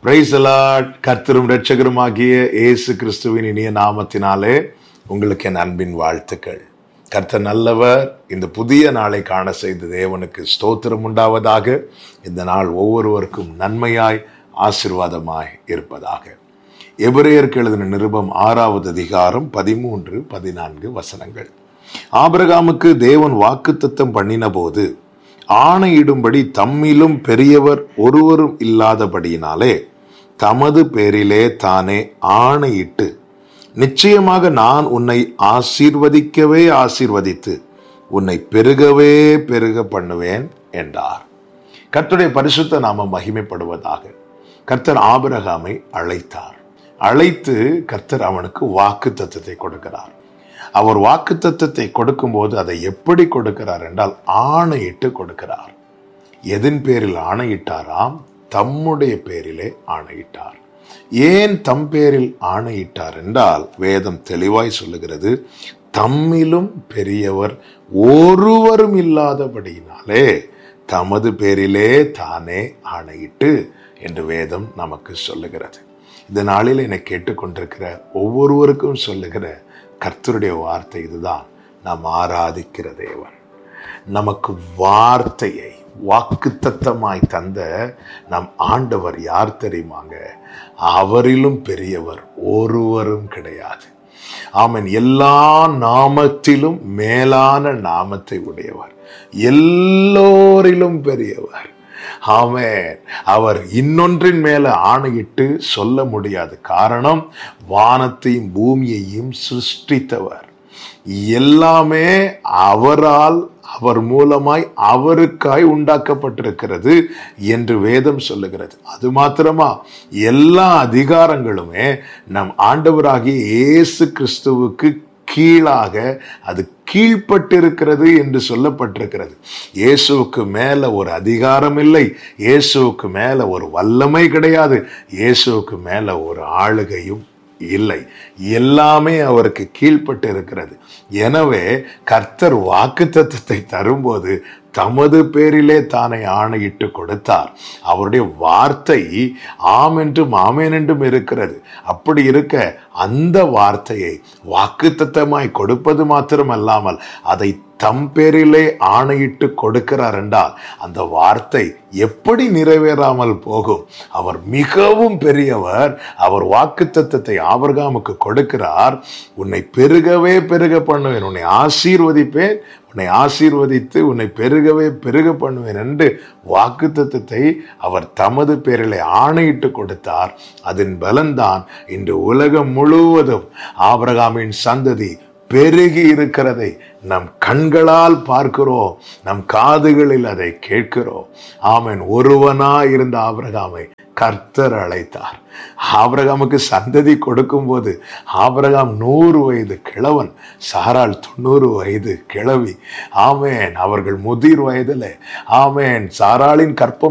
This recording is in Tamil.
பிரைஸ் கர்த்தரும் இரட்சகருமாகிய இயேசு கிறிஸ்துவின் இனிய நாமத்தினாலே உங்களுக்கு என் அன்பின் வாழ்த்துக்கள் கர்த்தர் நல்லவர் இந்த புதிய நாளை காண செய்த தேவனுக்கு ஸ்தோத்திரம் உண்டாவதாக இந்த நாள் ஒவ்வொருவருக்கும் நன்மையாய் ஆசிர்வாதமாய் இருப்பதாக எபிரேயருக்கு எழுதின நிருபம் ஆறாவது அதிகாரம் பதிமூன்று பதினான்கு வசனங்கள் ஆபிரகாமுக்கு தேவன் வாக்குத்தத்தம் பண்ணின போது ஆணையிடும்படி தம்மிலும் பெரியவர் ஒருவரும் இல்லாதபடியினாலே தமது பேரிலே தானே ஆணையிட்டு நிச்சயமாக நான் உன்னை ஆசீர்வதிக்கவே ஆசீர்வதித்து உன்னை பெருகவே பெருக பண்ணுவேன் என்றார் கர்த்தருடைய பரிசுத்த நாம மகிமைப்படுவதாக கர்த்தர் ஆபிரகாமை அழைத்தார் அழைத்து கர்த்தர் அவனுக்கு வாக்கு தத்துவத்தை கொடுக்கிறார் அவர் வாக்கு தத்துவத்தை கொடுக்கும்போது அதை எப்படி கொடுக்கிறார் என்றால் ஆணையிட்டு கொடுக்கிறார் எதன் பேரில் ஆணையிட்டாராம் தம்முடைய பேரிலே ஆணையிட்டார் ஏன் தம் பேரில் ஆணையிட்டார் என்றால் வேதம் தெளிவாய் சொல்லுகிறது தம்மிலும் பெரியவர் ஒருவரும் இல்லாதபடியினாலே தமது பேரிலே தானே ஆணையிட்டு என்று வேதம் நமக்கு சொல்லுகிறது இந்த நாளில் என்னை கேட்டுக்கொண்டிருக்கிற ஒவ்வொருவருக்கும் சொல்லுகிற கர்த்தருடைய வார்த்தை இதுதான் நாம் ஆராதிக்கிற தேவன் நமக்கு வார்த்தையை வாக்குத்தத்தமாய் தந்த நம் ஆண்டவர் யார் தெரியுமாங்க அவரிலும் பெரியவர் ஒருவரும் கிடையாது ஆமன் எல்லா நாமத்திலும் மேலான நாமத்தை உடையவர் எல்லோரிலும் பெரியவர் ஆமேன் அவர் இன்னொன்றின் மேல ஆணையிட்டு சொல்ல முடியாது காரணம் வானத்தையும் பூமியையும் சிருஷ்டித்தவர் எல்லாமே அவரால் அவர் மூலமாய் அவருக்காய் உண்டாக்கப்பட்டிருக்கிறது என்று வேதம் சொல்லுகிறது அது மாத்திரமா எல்லா அதிகாரங்களுமே நம் ஆண்டவராகிய இயேசு கிறிஸ்துவுக்கு கீழாக அது கீழ்ப்பட்டிருக்கிறது என்று சொல்லப்பட்டிருக்கிறது இயேசுவுக்கு மேல ஒரு அதிகாரம் இல்லை இயேசுவுக்கு மேல ஒரு வல்லமை கிடையாது இயேசுவுக்கு மேல ஒரு ஆளுகையும் இல்லை எல்லாமே அவருக்கு கீழ்ப்பட்டு இருக்கிறது எனவே கர்த்தர் வாக்கு தத்துவத்தை தரும்போது தமது பேரிலே தானே ஆணையிட்டு கொடுத்தார் அவருடைய வார்த்தை ஆம் என்றும் ஆமேன் என்றும் இருக்கிறது அப்படி இருக்க அந்த வார்த்தையை வாக்குத்தத்தமாய் கொடுப்பது மாத்திரமல்லாமல் அதை தம் பேரிலே ஆணையிட்டு கொடுக்கிறார் என்றால் அந்த வார்த்தை எப்படி நிறைவேறாமல் போகும் அவர் மிகவும் பெரியவர் அவர் வாக்குத்தத்தத்தை ஆபர்காமுக்கு கொடுக்கிறார் உன்னை பெருகவே பெருக பண்ணுவேன் உன்னை ஆசீர்வதிப்பேன் உன்னை ஆசீர்வதித்து உன்னை பெருகவே பெருக பண்ணுவேன் என்று வாக்குத்தத்தத்தை அவர் தமது பேரிலே ஆணையிட்டு கொடுத்தார் அதன் பலன்தான் இன்று உலகம் முழுவதும் ஆபரகாமின் சந்ததி பெருகி இருக்கிறதை நம் கண்களால் பார்க்கிறோம் நம் காதுகளில் அதை கேட்கிறோம் ஆமன் ஒருவனா இருந்த ஆபிரகாமை கர்த்தர் அழைத்தார் ஆபிரகாமுக்கு சந்ததி கொடுக்கும் போது ஆபிரகாம் நூறு வயது கிழவன் சாரால் தொண்ணூறு வயது கிழவி ஆமேன் அவர்கள் முதிர் வயதில் ஆமேன் சாராளின் கற்பம்